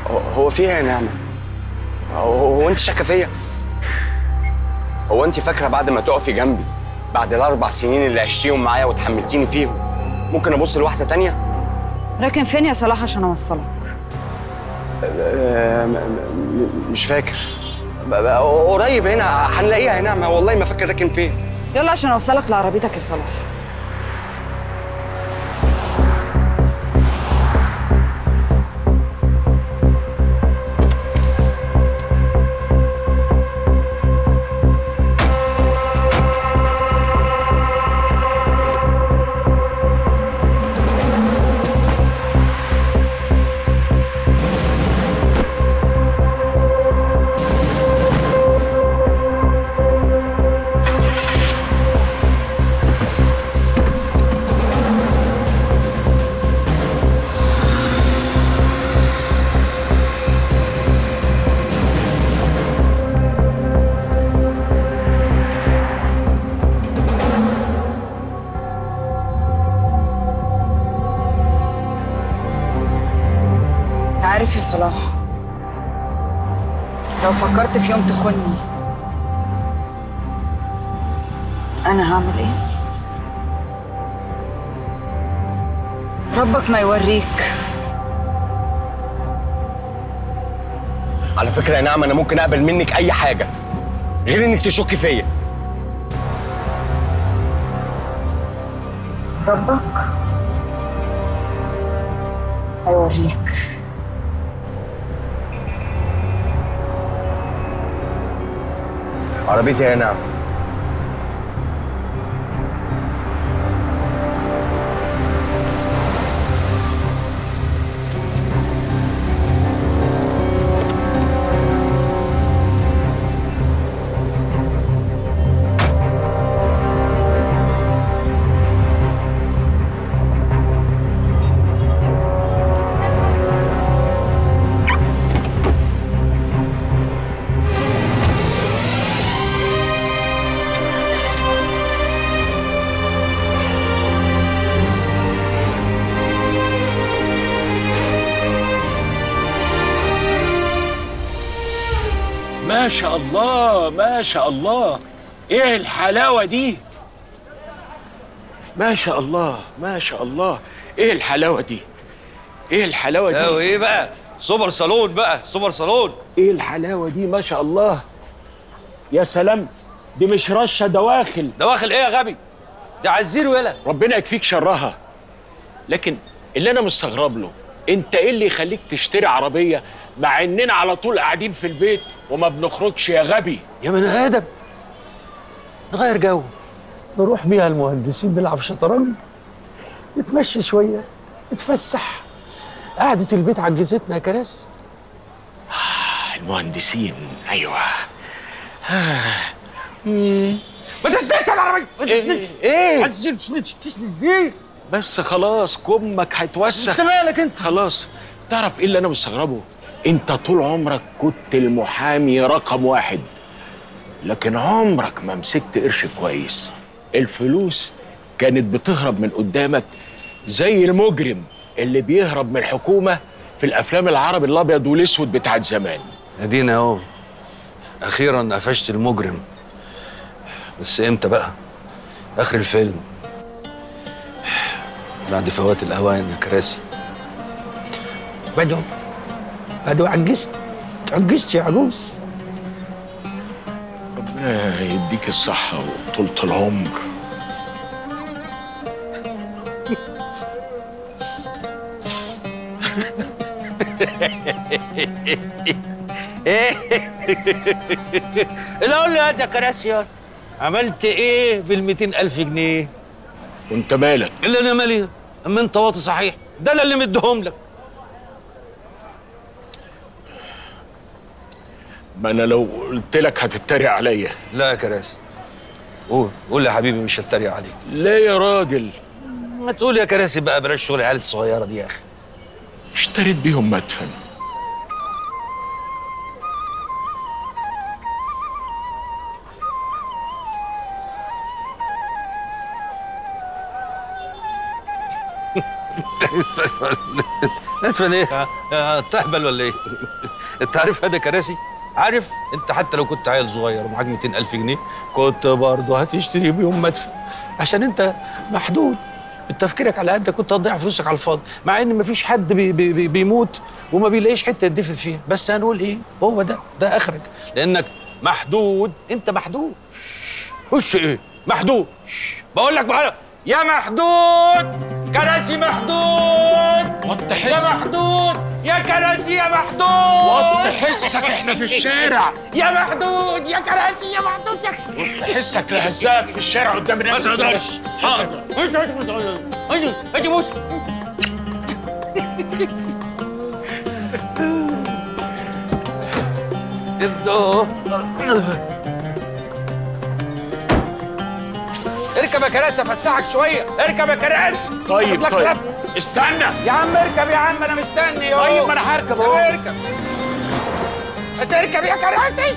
هو- هو في ايه يا نعمه هو, هو انت شاكه فيا هو انت فاكره بعد ما تقفي جنبي بعد الاربع سنين اللي عشتيهم معايا وتحملتيني فيهم ممكن ابص لواحده تانية راكن فين يا صلاح عشان اوصلك آه، م- م- مش فاكر ب- ب- قريب هنا هنلاقيها يا نعمه والله ما فاكر راكن فين يلا عشان اوصلك لعربيتك يا صلاح انت عارف يا صلاح لو فكرت في يوم تخوني انا هعمل ايه ربك ما يوريك على فكره يا نعمه انا ممكن اقبل منك اي حاجه غير انك تشكي فيا ربك هيوريك عربيتي يا نعمه ما شاء الله ما شاء الله ايه الحلاوه دي ما شاء الله ما شاء الله ايه الحلاوه دي ايه الحلاوه لا دي وايه بقى سوبر صالون بقى سوبر صالون ايه الحلاوه دي ما شاء الله يا سلام دي مش رشه دواخل دواخل ايه يا غبي ده عزير ولا ربنا يكفيك شرها لكن اللي انا مستغرب له انت ايه اللي يخليك تشتري عربيه مع اننا على طول قاعدين في البيت وما بنخرجش يا غبي يا بني ادم نغير جو نروح بيها المهندسين نلعب شطرنج نتمشى شويه نتفسح قعدة البيت عجزتنا يا كراس المهندسين ايوه ما تسندش على العربية ما تسندش ايه عزير تسندش تسند ليه؟ بس خلاص كمك هيتوسخ انت مالك انت؟ خلاص تعرف ايه اللي انا مستغربه انت طول عمرك كنت المحامي رقم واحد لكن عمرك ما مسكت قرش كويس الفلوس كانت بتهرب من قدامك زي المجرم اللي بيهرب من الحكومة في الأفلام العربي الأبيض والأسود بتاعت زمان ادينا اهو اخيرا قفشت المجرم بس امتى بقى؟ اخر الفيلم بعد فوات الاوان يا كراسي بعده بعده عجزت عجزت يا عجوز ربنا يديك الصحة وطولة العمر لا قول لي هات يا كراسي عملت ايه بال ألف جنيه؟ وانت مالك اللي انا مالي اما انت واطي صحيح ده انا اللي مديهم لك ما انا لو قلت لك هتتريق عليا لا يا كراسي قول قول يا حبيبي مش هتريق عليك لا يا راجل ما تقول يا كراسي بقى بلاش شغل العيال الصغيره دي يا اخي اشتريت بيهم مدفن ندفن ايه يا- يا تهبل ولا ايه انت عارف هذا كراسي عارف انت حتى لو كنت عيل صغير ومعاك 200 الف جنيه كنت برضه هتشتري بيهم مدفن عشان انت محدود تفكيرك على قدك كنت هتضيع فلوسك على الفاضي مع ان مفيش حد بي بي بي بيموت وما بيلاقيش حته يدفن فيها بس هنقول ايه هو ده ده اخرك لانك محدود انت محدود وش ايه محدود بقول لك بقى يا محدود كراسي محدود وطي يا حسك محدود يا كراسي يا محدود وطي حسك احنا في الشارع يا محدود يا كراسي يا محدود يا وطي حسك لهزاك في الشارع قدام الناس ما تقدرش حاضر اجي اجي بص اركب يا كراسي افسحك شويه اركب يا كراسي طيب لك طيب لف. استنى يا عم اركب يا عم انا مستني اهو طيب ما انا هركب اهو اركب انت اركب يا كراسي